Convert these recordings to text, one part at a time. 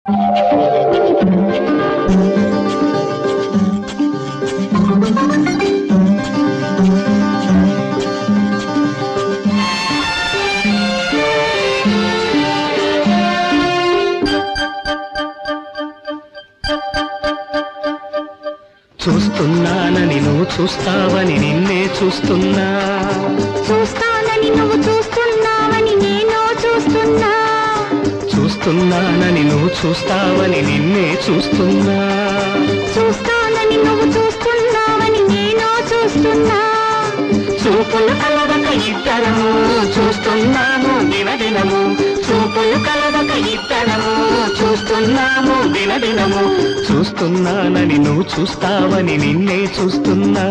చూస్తున్నానని నువ్వు చూస్తావని నిన్నే చూస్తున్నా చూస్తానని నువ్వు చూస్తున్నావని నేను చూస్తున్నా చూస్తున్నానని నువ్వు చూస్తావని నిన్నే చూస్తున్నా చూస్తానని నువ్వు చూస్తున్నావని నేను చూస్తున్నా చూపులు కలవక ఇద్దరము చూస్తున్నాము దినదినము చూపులు కలవక ఇద్దరము చూస్తున్నాము దినదినము చూస్తున్నానని నువ్వు చూస్తావని నిన్నే చూస్తున్నా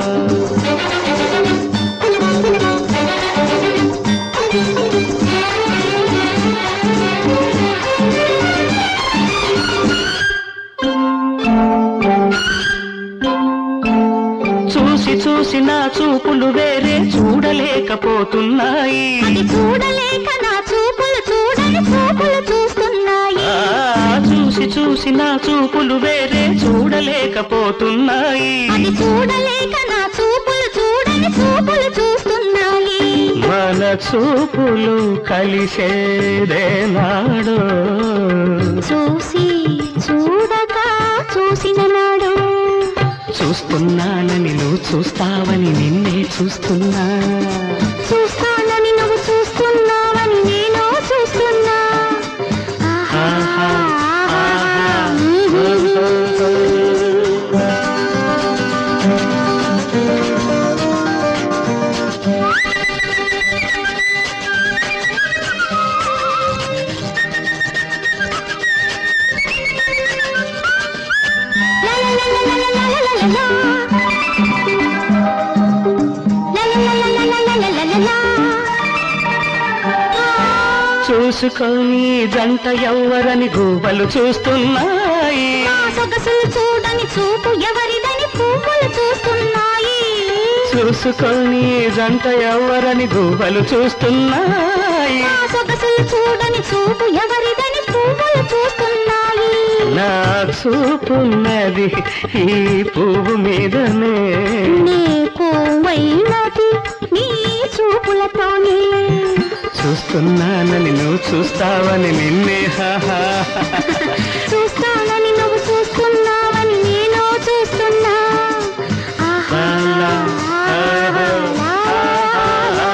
చూసి చూసి నా చూపులు వేరే చూడలేకపోతున్నాయి అది చూడలేక నా చూపులు చూడని చూపులు చూస్తున్నాయి ఆ, చూసి చూసి నా చూపులు వేరే చూడలేకపోతున్నాయి అది చూడలేక నా చూపులు చూడని చూపులు చూస్తున్నాయి మన చూపులు కలిసేదే నాడు చూసి చూడక చూసిన నాడు చూస్తున్నానని నువ్వు చూస్తావని నిన్నే చూస్తున్నా చూస్తానని నువ్వు చూస్తున్నావని నేను చూస్తున్నా ఆహా, ఆహా. చూసుకొని జంట ఎవ్వరని గూబలు చూస్తున్నాయి నా సొగసులు చూడని చూపు ఎవరిదని పువ్వులు చూస్తున్నాయి చూసుకొని జంట ఎవ్వరని గూబలు చూస్తున్నాయి నా సొగసులు చూడని చూపు ఎవరిదని పువ్వులు చూస్తున్నాయి నా చూపున్నది ఈ పువ్వు మీదనే నీకు వైనది నీ చూపులతోనే చూస్తున్నానని నువ్వు చూస్తావని నిన్నే హాహా. చూస్తానని నువ్వు చూస్తున్నావని నేను చూస్తున్నా ఆహా, లా, ఆహా, ఆహా.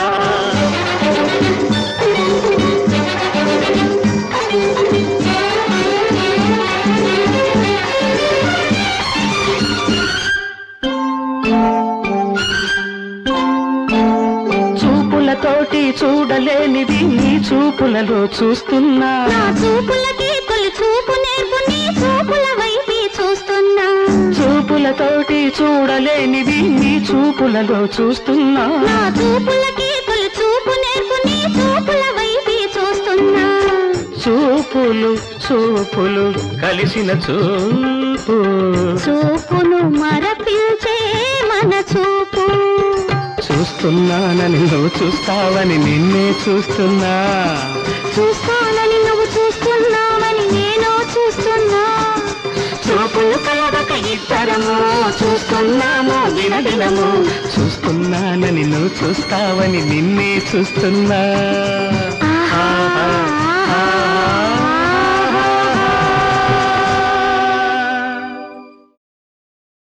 చూపులతోటి చూడలేనిది నీ చూపులలో చూస్తున్నా నా చూపులకి తొలి చూపు నేర్పు నీ చూపుల వైపే చూస్తున్నా చూపులతోటి చూడలేనిది నీ చూపులలో చూస్తున్నా నా చూపులకి తొలి చూపు నేర్పు నీ చూపుల వైపే చూస్తున్నా చూపులు చూపులు కలిసిన చూపు చూపును మరపించే మన చూపు చూస్తున్నానని నువ్వు చూస్తావని నిన్నే చూస్తున్నా చూస్తానని నువ్వు చూస్తున్నావని నేను చూస్తున్నా చూపులు కలవక ఇద్దరము చూస్తున్నాము దినదినము చూస్తున్నానని నువ్వు చూస్తావని నిన్నే చూస్తున్నా ఆహా, ఆహా, ఆహా.